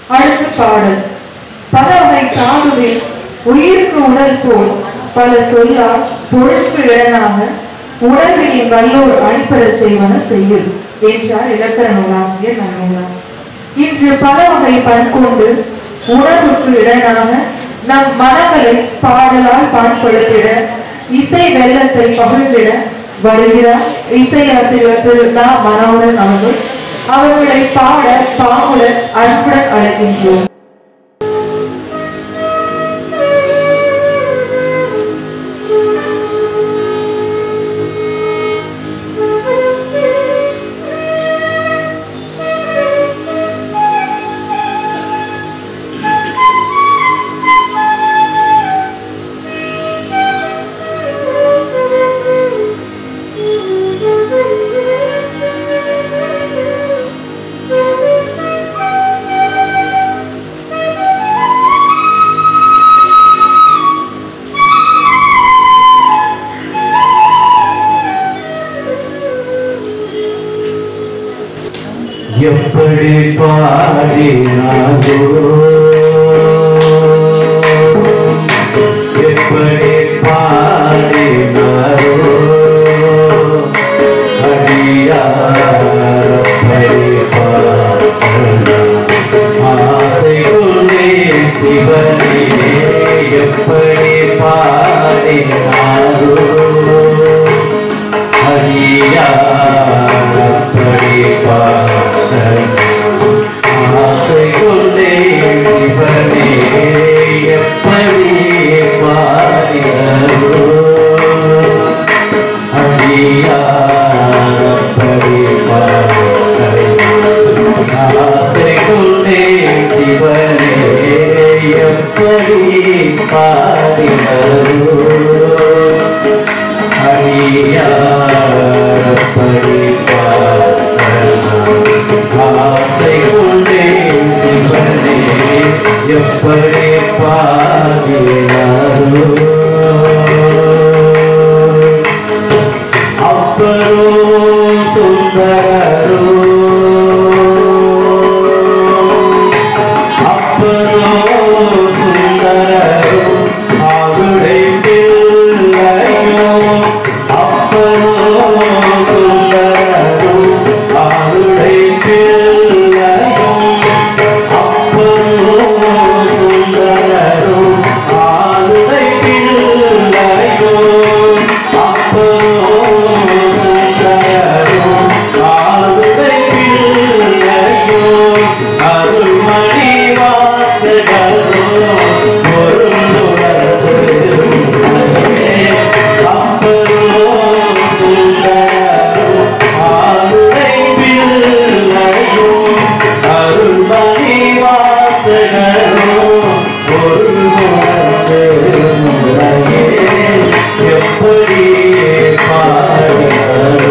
அடுத்து பாடல் பலவை தாங்குவில் உயிருக்கு உடல் போல் பல சொல்லால் பொருட்கு இடனாக உடலில் வல்லோர் அழிப்படச் செய்வன செய்யுள் என்றார் இலக்கண நூலாசிரியர் நன்னூலார் இன்று பல வகை பண்கொண்டு உணர்வுக்கு இடனாக நம் மனங்களை பாடலால் பாட்படுத்திட இசை வெள்ளத்தை பகிர்ந்திட வருகிறார் இசையாசிரியர் திரு நா மனோகரன் அவர்கள் அவர்களை பாட பாங்குடன் அன்புடன் அழைக்கின்றோம் எப்படி பாடினாரோ எப்படி பாடினாரோ அடியார் அப்படி பாடினார். ஆசைக்குள்ளே சிவனே எப்படி பாடினாரோ பாடினோ எப்படி பாடினாரோ அப்பரோ சுந்தரரோ அப்பரோ சுந்தரரோ அவருடைய பிள்ளையோ அப்பரோ சுந்தரரோ அவருடைய பிள்ளையோ அப்பரோ சுந்தரரோ அவருடைய பிள்ளையோ அப்பரோ சுந்தரரோ அவருடைய பிள்ளையோ அருள்மணி வாசகரோ பொருளுணர்வு அப்பரோ சுந்தரரோ அவருடைய பிள்ளையோ அருள்மணி வாசகரோ பொருளுணர்வு முறையே எப்படி பாடினாரோ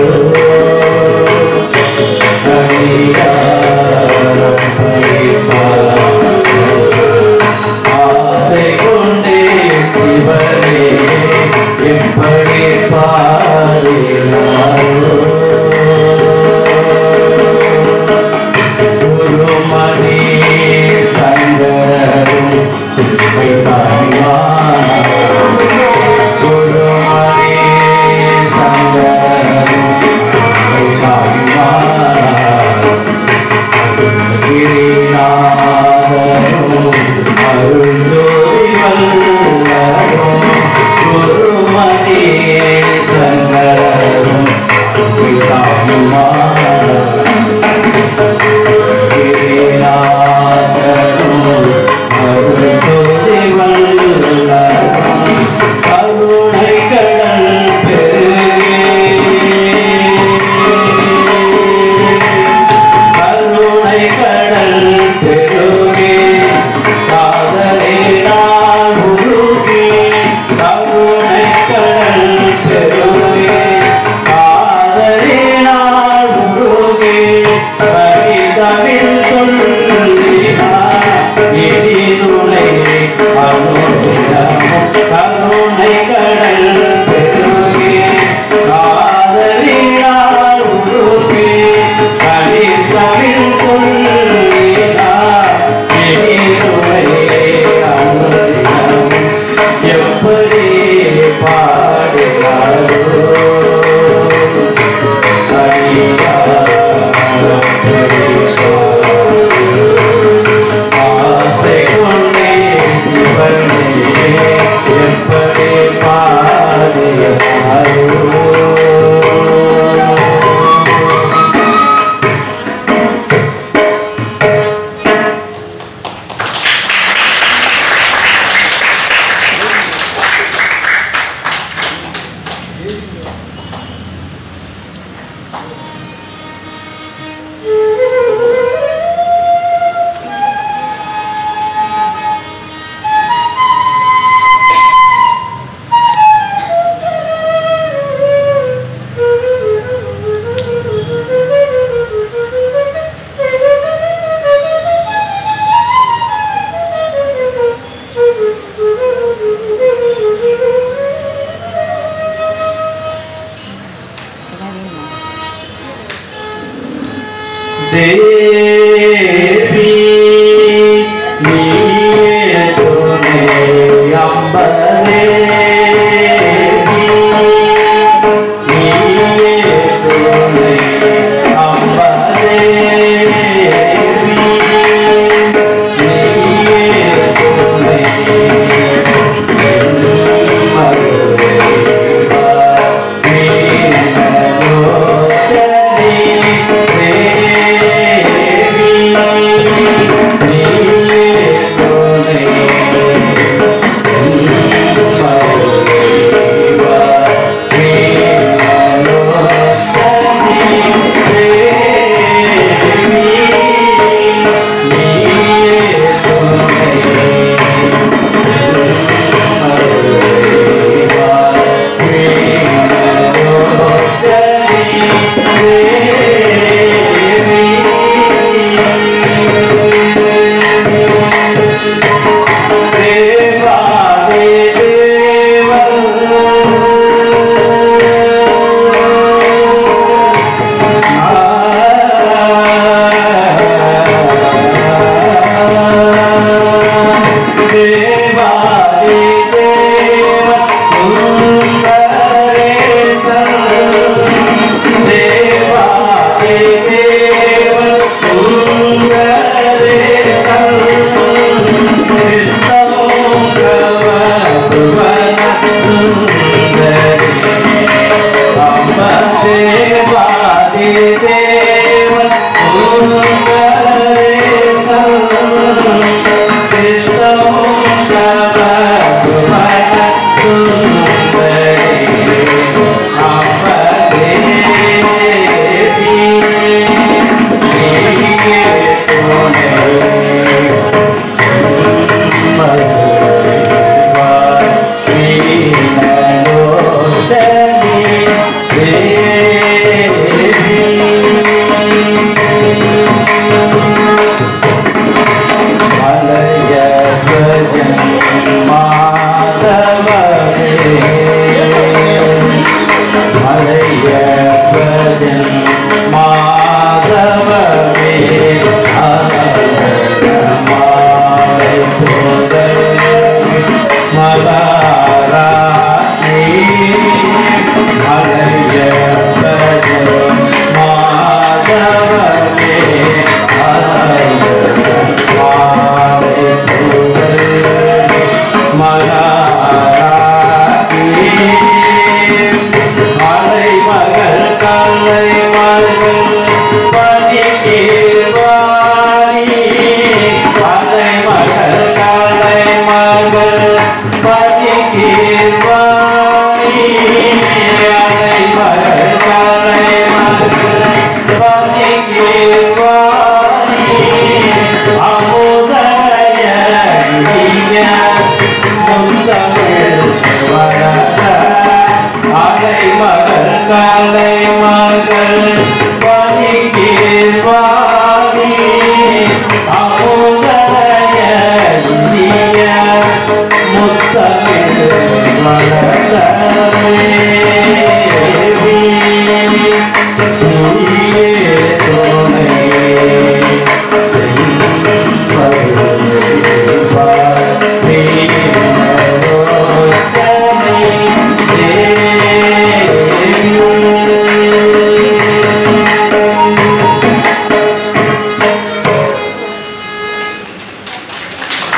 ஆசை கொண்டே சிவனே எப்படி பாடினாரோ குருமணி சங்கரும் குருமணி சங்கரும் கருணை கடல் கருணை கடல் பெருகே காதலே நான் உருகே கருணை கடல் பெருகே காதலே நான் தேவி நீயே துணை அம்பரே நீயே துணை அம்பரே நீயே துணை மலராணி மலை